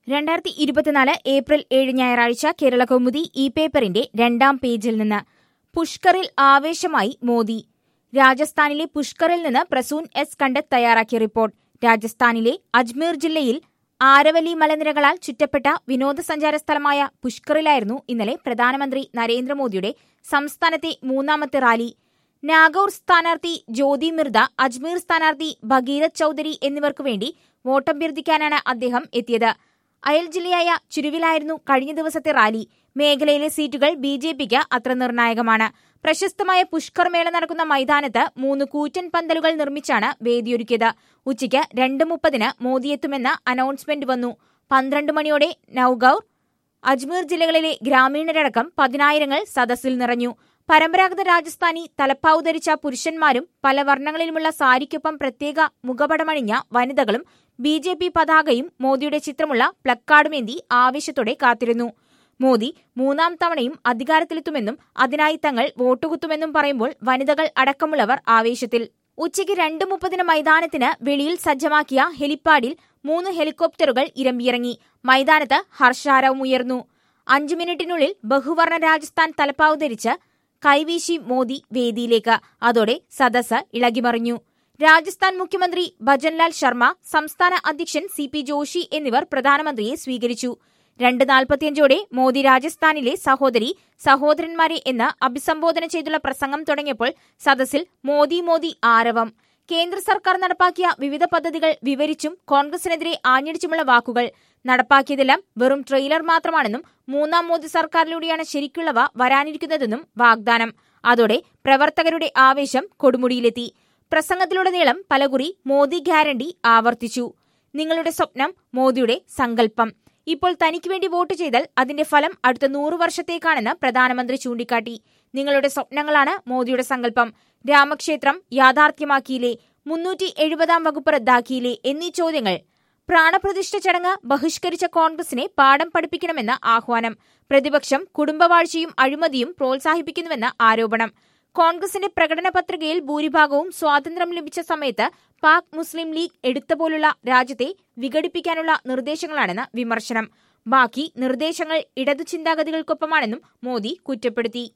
രണ്ടായിരത്തി ഇരുപത്തിനാല് ഏപ്രിൽ ഏഴ് ഞായറാഴ്ച കേരള കൗമുദി ഇ പേപ്പറിന്റെ രണ്ടാം പേജിൽ നിന്ന് പുഷ്കറിൽ ആവേശമായി മോദി രാജസ്ഥാനിലെ പുഷ്കറിൽ നിന്ന് പ്രസൂൻ എസ് കണ്ടത് തയ്യാറാക്കിയ റിപ്പോർട്ട് രാജസ്ഥാനിലെ അജ്മീർ ജില്ലയിൽ ആരവലി മലനിരകളാൽ ചുറ്റപ്പെട്ട വിനോദസഞ്ചാര സ്ഥലമായ പുഷ്കറിലായിരുന്നു ഇന്നലെ പ്രധാനമന്ത്രി നരേന്ദ്രമോദിയുടെ സംസ്ഥാനത്തെ മൂന്നാമത്തെ റാലി നാഗൌർ സ്ഥാനാർത്ഥി ജ്യോതി മിർദ അജ്മീർ സ്ഥാനാർത്ഥി ഭഗീരഥ് ചൌധരി എന്നിവർക്കു വേണ്ടി വോട്ടഭ്യർത്ഥിക്കാനാണ് അദ്ദേഹം എത്തിയത് അയൽ ജില്ലയായ ചുരുവിലായിരുന്നു കഴിഞ്ഞ ദിവസത്തെ റാലി മേഖലയിലെ സീറ്റുകൾ ബി ജെ പിക്ക് അത്ര നിർണായകമാണ് പ്രശസ്തമായ പുഷ്കർ മേള നടക്കുന്ന മൈതാനത്ത് മൂന്ന് കൂറ്റൻ പന്തലുകൾ നിർമ്മിച്ചാണ് വേദിയൊരുക്കിയത് ഉച്ചയ്ക്ക് രണ്ട് മുപ്പതിന് മോദിയെത്തുമെന്ന അനൗൺസ്മെന്റ് വന്നു പന്ത്രണ്ട് മണിയോടെ നൌഗൌർ അജ്മീർ ജില്ലകളിലെ ഗ്രാമീണരടക്കം പതിനായിരങ്ങൾ സദസ്സിൽ നിറഞ്ഞു പരമ്പരാഗത രാജസ്ഥാനി തലപ്പാവ് ധരിച്ച പുരുഷന്മാരും പല വർണ്ണങ്ങളിലുമുള്ള സാരിക്കൊപ്പം പ്രത്യേക മുഖപടമണിഞ്ഞ വനിതകളും ബി ജെ പി പതാകയും മോദിയുടെ ചിത്രമുള്ള പ്ലക്കാർഡുമേന്തി ആവേശത്തോടെ കാത്തിരുന്നു മോദി മൂന്നാം തവണയും അധികാരത്തിലെത്തുമെന്നും അതിനായി തങ്ങൾ വോട്ടുകുത്തുമെന്നും പറയുമ്പോൾ വനിതകൾ അടക്കമുള്ളവർ ആവേശത്തിൽ ഉച്ചയ്ക്ക് രണ്ട് മുപ്പതിന് മൈതാനത്തിന് വെളിയിൽ സജ്ജമാക്കിയ ഹെലിപ്പാഡിൽ മൂന്ന് ഹെലികോപ്റ്ററുകൾ ഇരമ്പിയിറങ്ങി മൈതാനത്ത് ഹർഷാരവമുയർന്നു അഞ്ചു മിനിറ്റിനുള്ളിൽ ബഹുവർണ്ണ രാജസ്ഥാൻ തലപ്പാവ് ധരിച്ച് കൈവീശി മോദി വേദിയിലേക്ക് അതോടെ സദസ് ഇളകിമറിഞ്ഞു രാജസ്ഥാൻ മുഖ്യമന്ത്രി ഭജൻലാൽ ശർമ്മ സംസ്ഥാന അധ്യക്ഷൻ സി പി ജോഷി എന്നിവർ പ്രധാനമന്ത്രിയെ സ്വീകരിച്ചു രണ്ട് നാൽപ്പത്തിയഞ്ചോടെ മോദി രാജസ്ഥാനിലെ സഹോദരി സഹോദരന്മാരെ എന്ന് അഭിസംബോധന ചെയ്തുള്ള പ്രസംഗം തുടങ്ങിയപ്പോൾ സദസ്സിൽ മോദി മോദി ആരവം കേന്ദ്ര സർക്കാർ നടപ്പാക്കിയ വിവിധ പദ്ധതികൾ വിവരിച്ചും കോൺഗ്രസിനെതിരെ ആഞ്ഞടിച്ചുമുള്ള വാക്കുകൾ നടപ്പാക്കിയതെല്ലാം വെറും ട്രെയിലർ മാത്രമാണെന്നും മൂന്നാം മോദി സർക്കാരിലൂടെയാണ് ശരിക്കുള്ളവ വരാനിരിക്കുന്നതെന്നും വാഗ്ദാനം അതോടെ പ്രവർത്തകരുടെ ആവേശം കൊടുമുടിയിലെത്തി പ്രസംഗത്തിലുടനീളം പലകുറി മോദി ഗ്യാരണ്ടി ആവർത്തിച്ചു നിങ്ങളുടെ സ്വപ്നം മോദിയുടെ സങ്കല്പം ഇപ്പോൾ തനിക്ക് വേണ്ടി വോട്ട് ചെയ്താൽ അതിന്റെ ഫലം അടുത്ത നൂറു വർഷത്തേക്കാണെന്ന് പ്രധാനമന്ത്രി ചൂണ്ടിക്കാട്ടി നിങ്ങളുടെ സ്വപ്നങ്ങളാണ് മോദിയുടെ സങ്കല്പം രാമക്ഷേത്രം യാഥാർത്ഥ്യമാക്കിയില്ലേ മുന്നൂറ്റി എഴുപതാം വകുപ്പ് റദ്ദാക്കിയില്ലേ എന്നീ ചോദ്യങ്ങൾ പ്രാണപ്രതിഷ്ഠ ചടങ്ങ് ബഹിഷ്കരിച്ച കോൺഗ്രസിനെ പാഠം പഠിപ്പിക്കണമെന്ന ആഹ്വാനം പ്രതിപക്ഷം കുടുംബവാഴ്ചയും അഴിമതിയും പ്രോത്സാഹിപ്പിക്കുന്നുവെന്ന ആരോപണം കോൺഗ്രസിന്റെ പ്രകടന പത്രികയിൽ ഭൂരിഭാഗവും സ്വാതന്ത്ര്യം ലഭിച്ച സമയത്ത് പാക് മുസ്ലിം ലീഗ് എടുത്ത പോലുള്ള രാജ്യത്തെ വിഘടിപ്പിക്കാനുള്ള നിർദ്ദേശങ്ങളാണെന്ന് വിമർശനം ബാക്കി നിർദ്ദേശങ്ങൾ ഇടതു ചിന്താഗതികൾക്കൊപ്പമാണെന്നും മോദി കുറ്റപ്പെടുത്തി